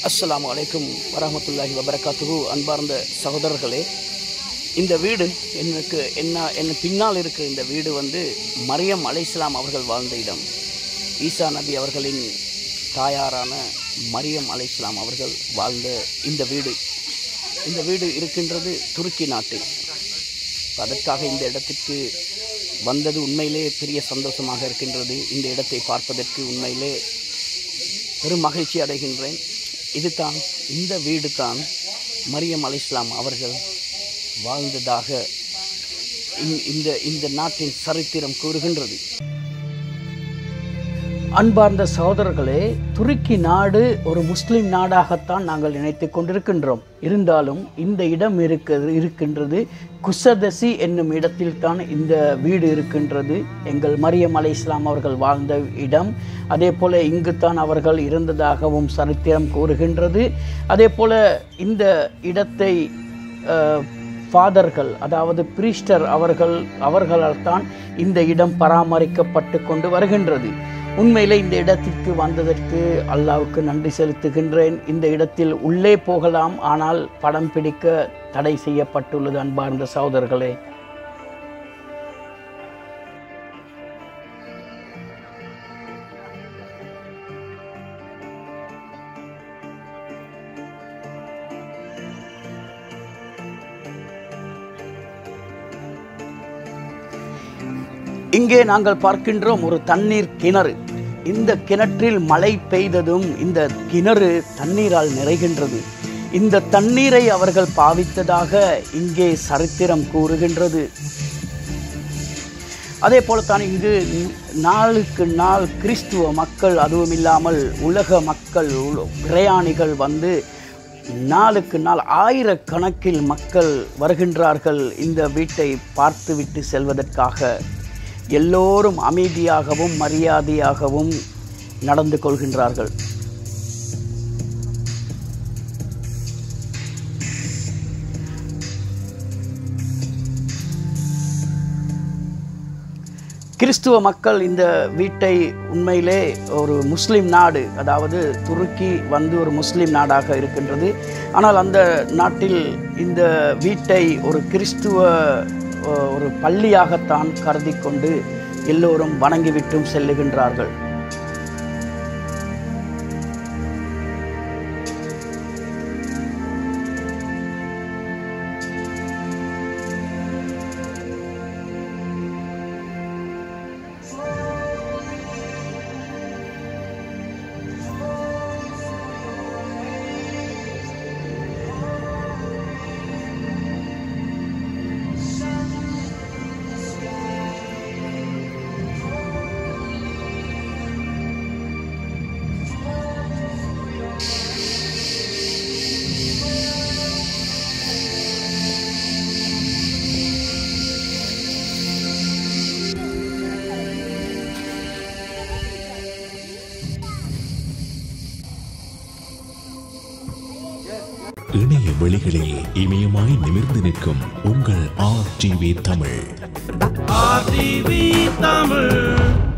அஸ்ஸலாமு அலைக்கும் வரஹமத்துல்லாஹி வபரகாத்துஹு அன்பார்ந்த சகோதரர்களே இந்த வீடு எனக்கு என்ன என் பின்னால் இருக்கிற இந்த வீடு வந்து மரியம் அலைஹிஸ்ஸலாம் அவர்கள் வாழ்ந்த இடம் ஈசா நபி அவர்களின் தாயாரான மரியம் அலைஹிஸ்ஸலாம் அவர்கள் வாழ்ந்த இந்த வீடு இந்த வீடு இருக்கின்றது துருக்கி நாட்டில் அதற்காக இந்த இடத்திற்கு வந்தது உண்மையிலே பெரிய சந்தோஷமாக இருக்கின்றது இந்த இடத்தை பார்ப்பதற்கு உண்மையிலே பெரும் மகிழ்ச்சி அடைகின்றேன் இதுதான் இந்த வீடு தான் மரியம் அலிஸ்லாம் அவர்கள் வாழ்ந்ததாக இந்- இந்த இந்த நாட்டின் சரித்திரம் கூறுகின்றது அன்பார்ந்த சகோதரர்களே துருக்கி நாடு ஒரு முஸ்லிம் நாடாகத்தான் நாங்கள் நினைத்து கொண்டிருக்கின்றோம் இருந்தாலும் இந்த இடம் இருக்க இருக்கின்றது குசதசி என்னும் இடத்தில் தான் இந்த வீடு இருக்கின்றது எங்கள் மரியம் அலை இஸ்லாம் அவர்கள் வாழ்ந்த இடம் அதே போல இங்குத்தான் அவர்கள் இருந்ததாகவும் சரித்திரம் கூறுகின்றது அதே போல இந்த இடத்தை அஹ், ஃபாதர்கள் அதாவது பிரீஸ்டர் அவர்கள் அவர்களால் தான் இந்த இடம் பராமரிக்கப்பட்டு கொண்டு வருகின்றது உண்மையிலே இந்த இடத்திற்கு வந்ததற்கு அல்லாவுக்கு நன்றி செலுத்துகின்றேன் இந்த இடத்தில் உள்ளே போகலாம் ஆனால் படம் பிடிக்க தடை செய்யப்பட்டுள்ளது அன்பார்ந்த சகோதரர்களே இங்கே நாங்கள் பார்க்கின்றோம் ஒரு தண்ணீர் கிணறு இந்த கிணற்றில் மழை பெய்ததும் இந்த கிணறு தண்ணீரால் நிறைகின்றது இந்த தண்ணீரை அவர்கள் பாவித்ததாக இங்கே சரித்திரம் கூறுகின்றது அதே போலத்தான் இங்கு நாளுக்கு நாள் கிறிஸ்துவ மக்கள் அதுவும் இல்லாமல் உலக மக்கள் உல- பிரயாணிகள் வந்து நாளுக்கு நாள் ஆயிரக்கணக்கில் மக்கள் வருகின்றார்கள் இந்த வீட்டை பார்த்துவிட்டு செல்வதற்காக எல்லோரும் அமைதியாகவும் மரியாதையாகவும் நடந்து கொள்கின்றார்கள் கிறிஸ்துவ மக்கள் இந்த வீட்டை உண்மையிலே ஒரு முஸ்லிம் நாடு அதாவது துருக்கி வந்து ஒரு முஸ்லிம் நாடாக இருக்கின்றது ஆனால் அந்த நாட்டில் இந்த வீட்டை ஒரு கிறிஸ்துவ அஹ், ஒரு பள்ளியாகத்தான் கருதி கொண்டு எல்லோரும் வணங்கிவிட்டும் செல்லுகின்றார்கள் இணைய வெளிகளில் இமயமாய் நிமிர்ந்து நிற்கும் உங்கள் R TV Tamil RTV Tamil